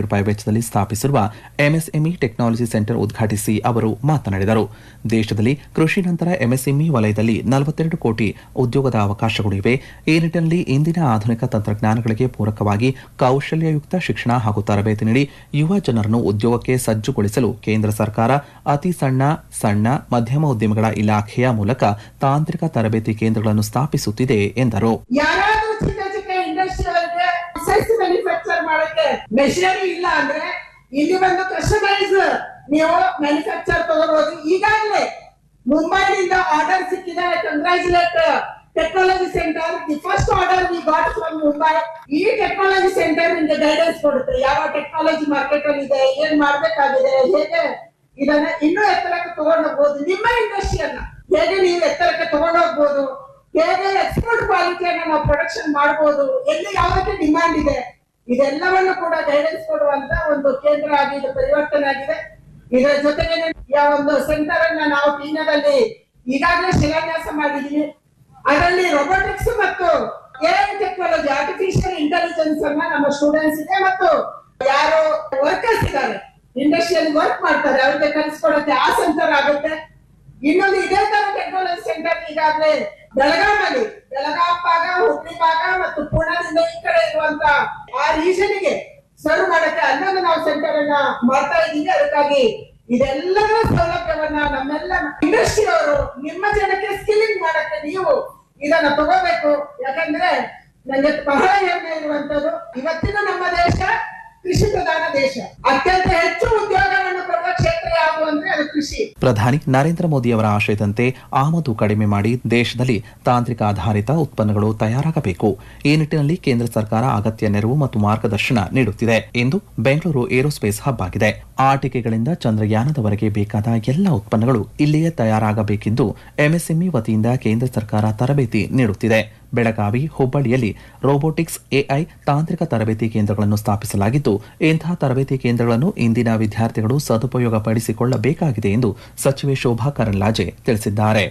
ರೂಪಾಯಿ ವೆಚ್ಚದಲ್ಲಿ ಸ್ಥಾಪಿಸಿರುವ ಎಂಎಸ್ಎಂಇ ಟೆಕ್ನಾಲಜಿ ಸೆಂಟರ್ ಉದ್ಘಾಟಿಸಿ ಅವರು ಮಾತನಾಡಿದರು ದೇಶದಲ್ಲಿ ಕೃಷಿ ನಂತರ ಎಂಎಸ್ಎಂಇ ವಲಯದಲ್ಲಿ ನಲವತ್ತೆರಡು ಕೋಟಿ ಉದ್ಯೋಗದ ಅವಕಾಶಗಳು ಇವೆ ಈ ನಿಟ್ಟಿನಲ್ಲಿ ಇಂದಿನ ಆಧುನಿಕ ತಂತ್ರಜ್ಞಾನಗಳಿಗೆ ಪೂರಕವಾಗಿ ಕೌಶಲ್ಯಯುಕ್ತ ಶಿಕ್ಷಣ ಹಾಗೂ ತರಬೇತಿ ನೀಡಿ ಯುವ ಜನರನ್ನು ಉದ್ಯೋಗಕ್ಕೆ ಸಜ್ಜುಗೊಳಿಸಲು ಕೇಂದ್ರ ಸರ್ಕಾರ ಅತಿ ಸಣ್ಣ ಸಣ್ಣ ಮಧ್ಯಮ ಉದ್ಯಮಗಳ ಇಲಾಖೆಯ ಮೂಲಕ ತಾಂತ್ರಿಕ ತರಬೇತಿ ಕೇಂದ್ರಗಳನ್ನು ಸ್ಥಾಪಿಸುತ್ತಿದೆ ಎಂದರು ಯಾರಾದ್ರೂ ಚಿಕ್ಕ ಚಿಕ್ಕ ಇಂಡಸ್ಟ್ರಿಯಲ್ಗೆ ಸೆಸ್ ಮ್ಯಾನುಫ್ಯಾಕ್ಚರ್ ಮಾಡಕ್ಕೆ ಮೆಷಿನರಿ ಇಲ್ಲ ಅಂದ್ರೆ ಇಲ್ಲಿ ಬಂದು ಕಸ್ಟಮೈಸ್ ನೀವು ಮ್ಯಾನುಫ್ಯಾಕ್ಚರ್ ತಗೋಬಹುದು ಈಗಾಗಲೇ ಮುಂಬೈನಿಂದ ಆರ್ಡರ್ ಸಿಕ್ಕಿದೆ congratulate technology centre the first order we got from Mumbai ಈ ಟೆಕ್ನಾಲಜಿ ಸೆಂಟರ್ ನಿಮ್ಗೆ ಗೈಡೆನ್ಸ್ ಕೊಡುತ್ತೆ ಯಾವ ಟೆಕ್ನಾಲಜಿ ಮಾರ್ಕೆಟ್ ಅಲ್ಲಿ ಇದೆ ಏನ್ ಮಾಡ್ಬೇಕಾಗಿದೆ ಹೇಗೆ ಇದನ್ನ ಇನ್ನೂ ಎತ್ತರಕ್ಕೆ ತಗೊಂಡೋಗ್ಬೋದು ನಿಮ್ಮ ಇಂಡಸ್ಟ್ರಿಯನ್ನ ಹೇಗೆ ನೀವು ಎತ್ತರಕ್ಕೆ ತಗೊಂಡೋಗ್ಬೋದು ಹೇಗೆ ಎಕ್ಸ್ಪೋರ್ಟ್ ಕ್ವಾಲಿಟಿಯನ್ನ ನಾವು ಪ್ರೊಡಕ್ಷನ್ ಮಾಡಬಹುದು ಎಲ್ಲಿ ಯಾವುದಕ್ಕೆ ಡಿಮ್ಯಾಂಡ್ ಇದೆ ಇದೆಲ್ಲವನ್ನು ಕೂಡ ಗೈಡೆನ್ಸ್ ಕೊಡುವಂತ ಒಂದು ಕೇಂದ್ರ ಆಗಿ ಇದು ಪರಿವರ್ತನೆ ಆಗಿದೆ ಇದರ ಜೊತೆಗೆ ಯಾವ ಒಂದು ಸೆಂಟರ್ ಅನ್ನ ನಾವು ಪೀಣ್ಯದಲ್ಲಿ ಈಗಾಗಲೇ ಶಿಲಾನ್ಯಾಸ ಮಾಡಿದೀವಿ ಅದರಲ್ಲಿ ರೊಬೋಟಿಕ್ಸ್ ಮತ್ತು ಎಐ ಟೆಕ್ನಾಲಜಿ ಆರ್ಟಿಫಿಷಿಯಲ್ ಇಂಟೆಲಿಜೆನ್ಸ್ ಅನ್ನ ನಮ್ಮ ಸ್ಟೂಡೆಂಟ್ಸ್ ಇದೆ ಮತ್ತು ಯಾರು ವರ್ಕರ್ಸ್ ಇದ್ದಾರೆ ಇಂಡಸ್ಟ್ರಿಯಲ್ಲಿ ವರ್ಕ್ ಮಾಡ್ತಾರೆ ಅವ್ರಿಗೆ ಕಲಿಸ್ಕೊಡಕ್ಕೆ ಆ ಸೆಂಟರ್ ಆಗುತ್ತೆ ಇನ್ನೊಂದು ಇದೇ ತರ ಟೆಕ್ನಾಲಜಿ ಸೆಂಟರ್ ಈಗಾಗಲೇ ಬೆಳಗಾವಲ್ಲಿ ಬೆಳಗಾಂ ಭಾಗ ಹುಬ್ಳಿ ಭಾಗ ಮತ್ತು ಪುಣೆದಿಂದ ಈ ಕಡೆ ಇರುವಂತ ಆ ರೀಜನ್ ಗೆ ಸರ್ವ್ ಮಾಡಕ್ಕೆ ಅಲ್ಲೊಂದು ನಾವು ಸೆಂಟರ್ ಅನ್ನ ಮಾಡ್ತಾ ಇದ್ದೀವಿ ಅದಕ್ಕಾಗಿ ಇದೆಲ್ಲದರ ಸೌಲಭ್ಯವನ್ನ ನಮ್ಮೆಲ್ಲ ಇಂಡಸ್ಟ್ರಿ ಅವರು ನಿಮ್ಮ ಜನಕ್ಕೆ ಸ್ಕಿಲ್ಲಿಂಗ್ ಮಾಡಕ್ಕೆ ನೀವು ಇದನ್ನ ತಗೋಬೇಕು ಯಾಕಂದ್ರೆ ನನಗೆ ಬಹಳ ಹೆಮ್ಮೆ ಇರುವಂತದ್ದು ಇವತ್ತಿನ ನಮ್ಮ ದೇಶ ಕೃಷಿ ಪ್ರಧಾನ ದೇಶ ಅತ್ಯಂತ ಹೆಚ್ಚು ಉದ್ಯೋಗವನ್ನು ಕೊಡುವ ಕ್ಷೇತ್ರ ಯಾವುದು ಅಂದ್ರೆ ಅದು ಕೃಷಿ ಪ್ರಧಾನಿ ನರೇಂದ್ರ ಮೋದಿಯವರ ಆಶಯದಂತೆ ಆಮದು ಕಡಿಮೆ ಮಾಡಿ ದೇಶದಲ್ಲಿ ತಾಂತ್ರಿಕ ಆಧಾರಿತ ಉತ್ಪನ್ನಗಳು ತಯಾರಾಗಬೇಕು ಈ ನಿಟ್ಟಿನಲ್ಲಿ ಕೇಂದ್ರ ಸರ್ಕಾರ ಅಗತ್ಯ ನೆರವು ಮತ್ತು ಮಾರ್ಗದರ್ಶನ ನೀಡುತ್ತಿದೆ ಎಂದು ಬೆಂಗಳೂರು ಏರೋಸ್ಪೇಸ್ ಹಬ್ ಆಗಿದೆ ಆಟಿಕೆಗಳಿಂದ ಚಂದ್ರಯಾನದವರೆಗೆ ಬೇಕಾದ ಎಲ್ಲ ಉತ್ಪನ್ನಗಳು ಇಲ್ಲಿಯೇ ತಯಾರಾಗಬೇಕೆಂದು ಎಂಎಸ್ಎಂಇ ವತಿಯಿಂದ ಕೇಂದ್ರ ಸರ್ಕಾರ ತರಬೇತಿ ನೀಡುತ್ತಿದೆ ಬೆಳಗಾವಿ ಹುಬ್ಬಳ್ಳಿಯಲ್ಲಿ ರೋಬೋಟಿಕ್ಸ್ ಎಐ ತಾಂತ್ರಿಕ ತರಬೇತಿ ಕೇಂದ್ರಗಳನ್ನು ಸ್ಥಾಪಿಸಲಾಗಿದ್ದು ಇಂತಹ ತರಬೇತಿ ಕೇಂದ್ರಗಳನ್ನು ಇಂದಿನ ವಿದ್ಯಾರ್ಥಿಗಳು ಸದುಪಯೋಗ ಪಡಿಸಿಕೊಳ್ಳಬೇಕಾಗಿದೆ ಎಂದು ಸಚಿವೆ ಶೋಭಾ ಕರಂದ್ಲಾಜೆ ತಿಳಿಸಿದ್ದಾರೆ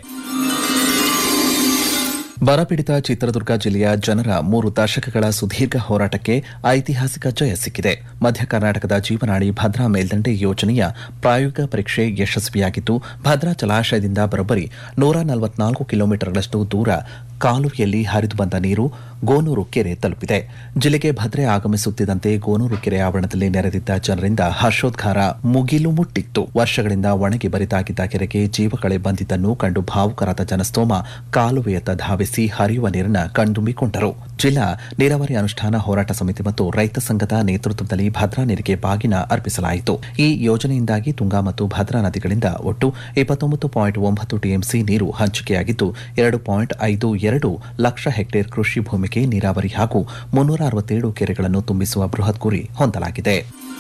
ಬರಪೀಡಿತ ಚಿತ್ರದುರ್ಗ ಜಿಲ್ಲೆಯ ಜನರ ಮೂರು ದಶಕಗಳ ಸುದೀರ್ಘ ಹೋರಾಟಕ್ಕೆ ಐತಿಹಾಸಿಕ ಜಯ ಸಿಕ್ಕಿದೆ ಮಧ್ಯ ಕರ್ನಾಟಕದ ಜೀವನಾಡಿ ಭದ್ರಾ ಮೇಲ್ದಂಡೆ ಯೋಜನೆಯ ಪ್ರಾಯೋಗಿಕ ಪರೀಕ್ಷೆ ಯಶಸ್ವಿಯಾಗಿದ್ದು ಭದ್ರಾ ಜಲಾಶಯದಿಂದ ಬರೋಬ್ಬರಿ ನೂರ ನಲವತ್ನಾಲ್ಕು ಕಿಲೋಮೀಟರ್ಗಳಷ್ಟು ದೂರ ಕಾಲುವೆಯಲ್ಲಿ ಹರಿದು ಬಂದ ನೀರು ಗೋನೂರು ಕೆರೆ ತಲುಪಿದೆ ಜಿಲ್ಲೆಗೆ ಭದ್ರೆ ಆಗಮಿಸುತ್ತಿದ್ದಂತೆ ಗೋನೂರು ಕೆರೆ ಆವರಣದಲ್ಲಿ ನೆರೆದಿದ್ದ ಜನರಿಂದ ಹರ್ಷೋದ್ಗಾರ ಮುಗಿಲು ಮುಟ್ಟಿತ್ತು ವರ್ಷಗಳಿಂದ ಒಣಗಿ ಬರಿದಾಗಿದ್ದ ಕೆರೆಗೆ ಜೀವಕಳೆ ಬಂದಿದ್ದನ್ನು ಕಂಡು ಭಾವುಕರಾದ ಜನಸ್ತೋಮ ಕಾಲುವೆಯತ್ತ ಧಾವಿಸಿ ಹರಿಯುವ ನೀರನ್ನ ಕಣ್ತುಂಬಿಕೊಂಡರು ಜಿಲ್ಲಾ ನೀರಾವರಿ ಅನುಷ್ಠಾನ ಹೋರಾಟ ಸಮಿತಿ ಮತ್ತು ರೈತ ಸಂಘದ ನೇತೃತ್ವದಲ್ಲಿ ಭದ್ರಾ ನೀರಿಗೆ ಬಾಗಿನ ಅರ್ಪಿಸಲಾಯಿತು ಈ ಯೋಜನೆಯಿಂದಾಗಿ ತುಂಗಾ ಮತ್ತು ಭದ್ರಾ ನದಿಗಳಿಂದ ಒಟ್ಟು ಇಪ್ಪತ್ತೊಂಬತ್ತು ಪಾಯಿಂಟ್ ಒಂಬತ್ತು ಟಿಎಂಸಿ ನೀರು ಹಂಚಿಕೆಯಾಗಿದ್ದು ಎರಡು ಪಾಯಿಂಟ್ ಐದು ಎರಡು ಲಕ್ಷ ಹೆಕ್ಟೇರ್ ಕೃಷಿ ಭೂಮಿಗೆ ನೀರಾವರಿ ಹಾಗೂ ಮುನ್ನೂರ ಅರವತ್ತೇಳು ಕೆರೆಗಳನ್ನು ತುಂಬಿಸುವ ಬೃಹತ್ ಗುರಿ ಹೊಂದಲಾಗಿದೆ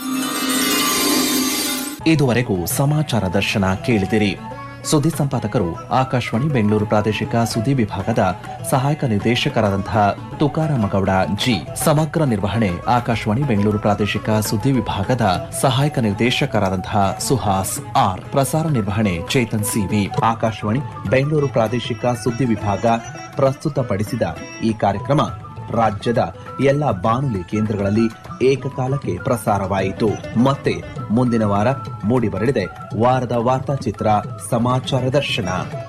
ಇದುವರೆಗೂ ಸಮಾಚಾರ ದರ್ಶನ ಕೇಳಿದಿರಿ ಸುದ್ದಿ ಸಂಪಾದಕರು ಆಕಾಶವಾಣಿ ಬೆಂಗಳೂರು ಪ್ರಾದೇಶಿಕ ಸುದ್ದಿ ವಿಭಾಗದ ಸಹಾಯಕ ನಿರ್ದೇಶಕರಾದಂತಹ ತುಕಾರಾಮಗೌಡ ಜಿ ಸಮಗ್ರ ನಿರ್ವಹಣೆ ಆಕಾಶವಾಣಿ ಬೆಂಗಳೂರು ಪ್ರಾದೇಶಿಕ ಸುದ್ದಿ ವಿಭಾಗದ ಸಹಾಯಕ ನಿರ್ದೇಶಕರಾದಂತಹ ಸುಹಾಸ್ ಆರ್ ಪ್ರಸಾರ ನಿರ್ವಹಣೆ ಚೇತನ್ ಸಿವಿ ಆಕಾಶವಾಣಿ ಬೆಂಗಳೂರು ಪ್ರಾದೇಶಿಕ ಸುದ್ದಿ ವಿಭಾಗ ಪ್ರಸ್ತುತಪಡಿಸಿದ ಈ ಕಾರ್ಯಕ್ರಮ ರಾಜ್ಯದ ಎಲ್ಲ ಬಾನುಲಿ ಕೇಂದ್ರಗಳಲ್ಲಿ ಏಕಕಾಲಕ್ಕೆ ಪ್ರಸಾರವಾಯಿತು ಮತ್ತೆ ಮುಂದಿನ ವಾರ ಮೂಡಿಬರಲಿದೆ ವಾರದ ವಾರ್ತಾಚಿತ್ರ ಸಮಾಚಾರ ದರ್ಶನ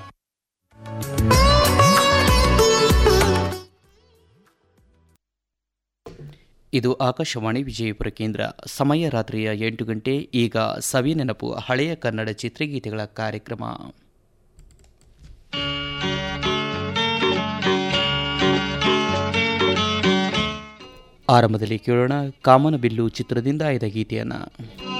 ಇದು ಆಕಾಶವಾಣಿ ವಿಜಯಪುರ ಕೇಂದ್ರ ಸಮಯ ರಾತ್ರಿಯ ಎಂಟು ಗಂಟೆ ಈಗ ಸವಿ ನೆನಪು ಹಳೆಯ ಕನ್ನಡ ಚಿತ್ರಗೀತೆಗಳ ಕಾರ್ಯಕ್ರಮ ಆರಂಭದಲ್ಲಿ ಕೇಳೋಣ ಕಾಮನಬಿಲ್ಲು ಚಿತ್ರದಿಂದ ಆಯ್ದ ಗೀತೆಯನ್ನು